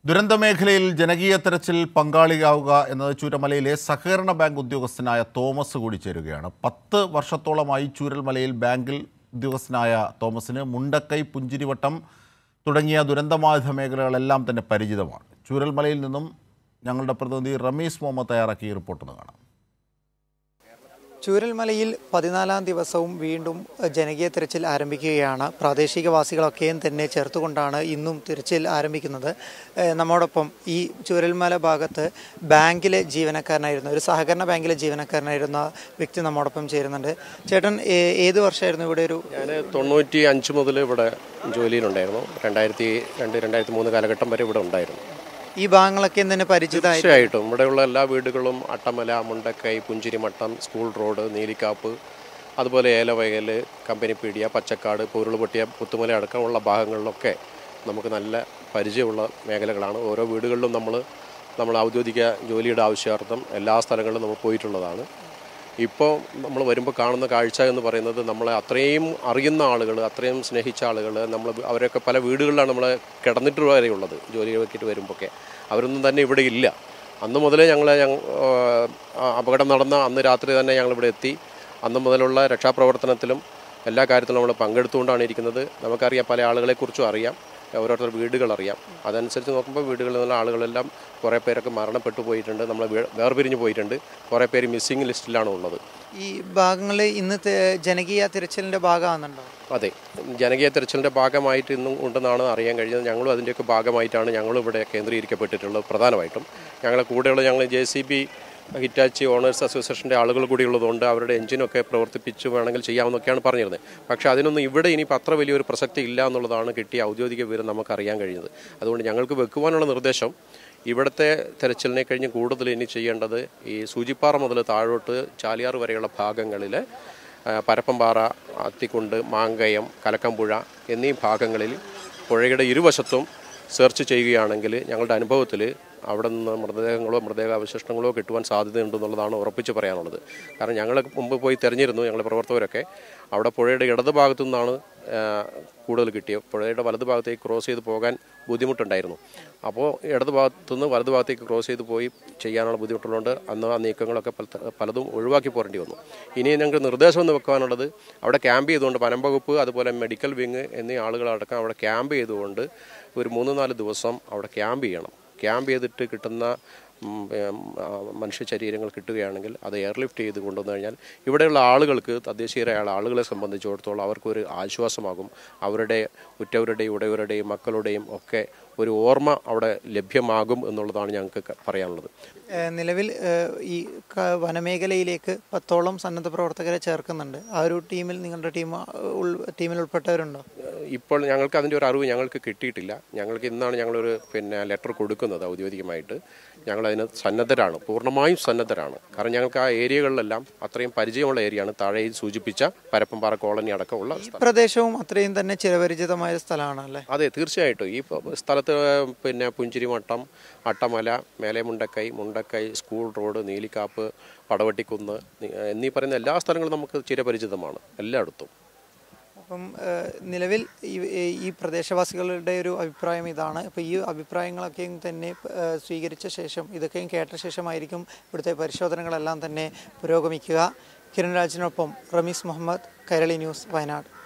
ദുരന്തമേഖലയിൽ ജനകീയ തെരച്ചിൽ പങ്കാളിയാവുക എന്നത് ചൂരൽമലയിലെ സഹകരണ ബാങ്ക് ഉദ്യോഗസ്ഥനായ തോമസ് കൂടി ചേരുകയാണ് പത്ത് വർഷത്തോളമായി ചൂരൽമലയിൽ ബാങ്കിൽ ഉദ്യോഗസ്ഥനായ തോമസിന് മുണ്ടക്കൈ പുഞ്ചിരിവട്ടം തുടങ്ങിയ ദുരന്തബാധിത മേഖലകളെല്ലാം തന്നെ പരിചിതമാണ് ചൂരൽമലയിൽ നിന്നും ഞങ്ങളുടെ പ്രതിനിധി റമീസ് മുഹമ്മദ് തയ്യാറാക്കിയ റിപ്പോർട്ട് കാണാം ചൂരൽമലയിൽ പതിനാലാം ദിവസവും വീണ്ടും ജനകീയ തിരച്ചിൽ ആരംഭിക്കുകയാണ് പ്രാദേശികവാസികളൊക്കെയും തന്നെ ചേർത്തുകൊണ്ടാണ് ഇന്നും തിരച്ചിൽ ആരംഭിക്കുന്നത് ഏഹ് നമ്മോടൊപ്പം ഈ ചൂരൽമല ഭാഗത്ത് ബാങ്കിലെ ജീവനക്കാരനായിരുന്ന ഒരു സഹകരണ ബാങ്കിലെ ജീവനക്കാരനായിരുന്ന വ്യക്തി നമ്മോടൊപ്പം ചേരുന്നുണ്ട് ചേട്ടൻ ഏ- ഏത് വർഷമായിരുന്നു ഇവിടെ ഒരു ഞാൻ തൊണ്ണൂറ്റി അഞ്ച് മുതൽ ഇവിടെ ജോലിയിലുണ്ടായിരുന്നു രണ്ടായിരത്തി രണ്ട് രണ്ടായിരത്തി മൂന്ന് കാലഘട്ടം വരെ ഇവിടെ ഉണ്ടായിരുന്നു ഈ ഭാഗങ്ങളൊക്കെ തന്നെ പരിചിതമായി തീർച്ചയായിട്ടും ഇവിടെയുള്ള എല്ലാ വീടുകളും അട്ടമല മുണ്ടക്കൈ പുഞ്ചിരിമട്ടം സ്കൂൾ റോഡ് നീലിക്കാപ്പ് അതുപോലെ ഏലവയൽ കമ്പനിപ്പീടിയ പച്ചക്കാട് പൊരുളുപൊട്ടിയ പുത്തുമല അടക്കമുള്ള ഭാഗങ്ങളിലൊക്കെ നമുക്ക് നല്ല പരിചയമുള്ള മേഖലകളാണ് ഓരോ വീടുകളിലും നമ്മൾ നമ്മൾ ഔദ്യോഗിക ജോലിയുടെ ആവശ്യാർത്ഥം എല്ലാ സ്ഥലങ്ങളിലും നമ്മൾ പോയിട്ടുള്ളതാണ് ഇപ്പോൾ നമ്മൾ വരുമ്പോൾ കാണുന്ന കാഴ്ച എന്ന് പറയുന്നത് നമ്മളെ അത്രയും അറിയുന്ന ആളുകൾ അത്രയും സ്നേഹിച്ച ആളുകൾ നമ്മൾ അവരൊക്കെ പല വീടുകളിലാണ് നമ്മൾ കിടന്നിട്ട് വരെയുള്ളത് ജോലി നോക്കിയിട്ട് വരുമ്പോഴൊക്കെ അവരൊന്നും തന്നെ ഇവിടെ ഇല്ല അന്ന് മുതലേ ഞങ്ങൾ അപകടം നടന്ന അന്ന് രാത്രി തന്നെ ഞങ്ങളിവിടെ എത്തി അന്ന് മുതലുള്ള രക്ഷാപ്രവർത്തനത്തിലും എല്ലാ കാര്യത്തിലും നമ്മൾ പങ്കെടുത്തുകൊണ്ടാണ് ഇരിക്കുന്നത് നമുക്കറിയാം പല ആളുകളെക്കുറിച്ചും അറിയാം ഓരോരുത്തർ വീടുകൾ അറിയാം അതനുസരിച്ച് നോക്കുമ്പോൾ വീടുകളിൽ നിന്നുള്ള ആളുകളെല്ലാം കുറേ പേരൊക്കെ മരണപ്പെട്ടു പോയിട്ടുണ്ട് നമ്മൾ വേർപിരിഞ്ഞ് പോയിട്ടുണ്ട് കുറേ പേര് മിസ്സിംഗ് ലിസ്റ്റിലാണ് ഉള്ളത് ഈ ഭാഗങ്ങളിൽ ഇന്ന് തെ- ജനകീയ തിരച്ചിലിന്റെ ഭാഗമാകുന്നുണ്ടോ അതെ ജനകീയ തെരച്ചിലിൻ്റെ ഭാഗമായിട്ട് ഇന്നും ഉണ്ടെന്നാണ് അറിയാൻ കഴിഞ്ഞത് ഞങ്ങളും അതിൻ്റെയൊക്കെ ഭാഗമായിട്ടാണ് ഞങ്ങളും ഇവിടെ കേന്ദ്രീകരിക്കപ്പെട്ടിട്ടുള്ളത് പ്രധാനമായിട്ടും ഞങ്ങളെ കൂടെയുള്ള ഞങ്ങൾ J C B Hitachi owners അസോസിയേഷൻ്റെ ആളുകൾ കൂടി ഉള്ളതുകൊണ്ട് അവരുടെ എഞ്ചിനൊക്കെ പ്രവർത്തിപ്പിച്ച് വേണമെങ്കിൽ ചെയ്യാമെന്നൊക്കെയാണ് പറഞ്ഞിരുന്നത് പക്ഷേ അതിനൊന്നും ഇവിടെ ഇനിയിപ്പോൾ അത്ര വലിയൊരു പ്രസക്തി ഇല്ല എന്നുള്ളതാണ് കിട്ടിയ ഔദ്യോഗിക വിവരം നമുക്ക് അറിയാൻ കഴിയുന്നത് അതുകൊണ്ട് ഞങ്ങൾക്ക് വെക്കുവാനുള്ള നിർദ്ദേശം ഇവിടുത്തെ തെരച്ചിലിനെ കഴിഞ്ഞ് കൂടുതൽ ഇനി ചെയ്യേണ്ടത് ഈ സൂചിപ്പാറ മുതൽ താഴോട്ട് ചാലിയാർ വരെയുള്ള ഭാഗങ്ങളിൽ ആ, പരപ്പംപാറ അത്തിക്കുണ്ട് മാങ്കയം കലക്കമ്പുഴ എന്നീ ഭാഗങ്ങളിൽ പുഴയുടെ ഇരുവശത്തും സെർച്ച് ചെയ്യുകയാണെങ്കിൽ ഞങ്ങളുടെ അനുഭവത്തിൽ അവിടെ നിന്ന് മൃതദേഹങ്ങളോ മൃതദേഹാവശിഷ്ടങ്ങളോ കിട്ടുവാൻ സാധ്യതയുണ്ടെന്നുള്ളതാണ് ഉറപ്പിച്ച് പറയാനുള്ളത് കാരണം ഞങ്ങൾ മുമ്പ് പോയി തിരഞ്ഞിരുന്നു ഞങ്ങളുടെ പ്രവർത്തകരൊക്കെ അവിടെ പുഴയുടെ ഇടത് ഭാഗത്തു നിന്നാണ് ആ, കൂടുതൽ കിട്ടിയത് പുഴയുടെ വലത് ഭാഗത്തേക്ക് ക്രോസ് ചെയ്ത് പോകാൻ ബുദ്ധിമുട്ടുണ്ടായിരുന്നു അപ്പോൾ ഇടത് ഭാഗത്തു നിന്ന് വലത് ഭാഗത്തേക്ക് ക്രോസ് ചെയ്ത് പോയി ചെയ്യാനുള്ള ബുദ്ധിമുട്ടുള്ളതുകൊണ്ട് അന്ന് ആ നീക്കങ്ങളൊക്കെ പല- പലതും ഒഴിവാക്കി പോരേണ്ടി വന്നു ഇനി ഞങ്ങൾക്ക് നിർദ്ദേശം എന്ന് വെക്കാനുള്ളത് അവിടെ ക്യാമ്പ് ചെയ്തുകൊണ്ട് വനം വകുപ്പ് അതുപോലെ മെഡിക്കൽ വിങ് എന്നീ ആളുകളടക്കം അവിടെ ക്യാമ്പ് ചെയ്തുകൊണ്ട് ഒരു മൂന്ന് നാല് ദിവസം അവിടെ ക്യാമ്പ് ചെയ്യണം ക്യാമ്പ് ചെയ്തിട്ട് കിട്ടുന്ന ഉം, ഉം, ആ, മനുഷ്യ ശരീരങ്ങൾ കിട്ടുകയാണെങ്കിൽ അത് എയർലിഫ്റ്റ് ചെയ്ത് കൊണ്ടുവന്നു കഴിഞ്ഞാൽ ഇവിടെയുള്ള ആളുകൾക്ക് തദ്ദേശീയരായ ആളുകളെ സംബന്ധിച്ചിടത്തോളം അവർക്കൊരു ആശ്വാസമാകും അവരുടെ ഉറ്റവരുടെയും ഉടയവരുടെയും മക്കളുടെയും ഒക്കെ ഒരു ഓർമ്മ അവിടെ ലഭ്യമാകും എന്നുള്ളതാണ് ഞങ്ങൾക്ക് ക- പറയാനുള്ളത് ഏഹ് നിലവിൽ ഏഹ് ഈ ക- വനമേഖലയിലേക്ക് പത്തോളം സന്നദ്ധ പ്രവർത്തകരെ ചേർക്കുന്നുണ്ട് ആ ഒരു ടീമിൽ നിങ്ങളുടെ ടീം ഉൾ ടീമിൽ ഉൾപ്പെട്ടവരുണ്ടോ ഇപ്പോൾ ഞങ്ങൾക്ക് അതിൻ്റെ ഒരു അറിവ് ഞങ്ങൾക്ക് കിട്ടിയിട്ടില്ല ഞങ്ങൾക്ക് ഇന്നാണ് ഞങ്ങളൊരു പിന്നെ ലെറ്റർ കൊടുക്കുന്നത് ഔദ്യോഗികമായിട്ട് ഞങ്ങളതിന് സന്നദ്ധരാണ് പൂർണ്ണമായും സന്നദ്ധരാണ് കാരണം ഞങ്ങൾക്ക് ആ ഏരിയകളിലെല്ലാം അത്രയും പരിചയമുള്ള ഏരിയയാണ് താഴെ ഈ സൂചിപ്പിച്ച പരപ്പംപാറ കോളനി അടക്കമുള്ള ഈ സ്ഥലം പ്രദേശവും അത്രയും തന്നെ ചിരപരിചിതമായ സ്ഥലമാണ് അല്ലേ അതെ തീർച്ചയായിട്ടും ഈ പ- സ്ഥലത്ത് പിന്നെ പുഞ്ചിരിമട്ടം അട്ടമല മേലെ മുണ്ടക്കൈ മുണ്ടക്കൈ സ്കൂൾ റോഡ് നീലിക്കാപ്പ് പടവട്ടിക്കുന്ന് നി- എന്നീ പറയുന്ന എല്ലാ സ്ഥലങ്ങളും നമുക്ക് ചിരപരിചിതമാണ് എല്ലായിടത്തും അപ്പം ഏഹ് നിലവിൽ ഈ ഈ പ്രദേശവാസികളുടെ ഒരു അഭിപ്രായം ഇതാണ് അപ്പോൾ ഈ അഭിപ്രായങ്ങളൊക്കെയും തന്നെ ഏഹ് സ്വീകരിച്ച ശേഷം ഇതൊക്കെയും കേട്ട ശേഷമായിരിക്കും ഇവിടുത്തെ പരിശോധനകളെല്ലാം തന്നെ പുരോഗമിക്കുക കിരൺ രാജിനൊപ്പം റമീസ് മുഹമ്മദ് കൈരളി ന്യൂസ് വയനാട്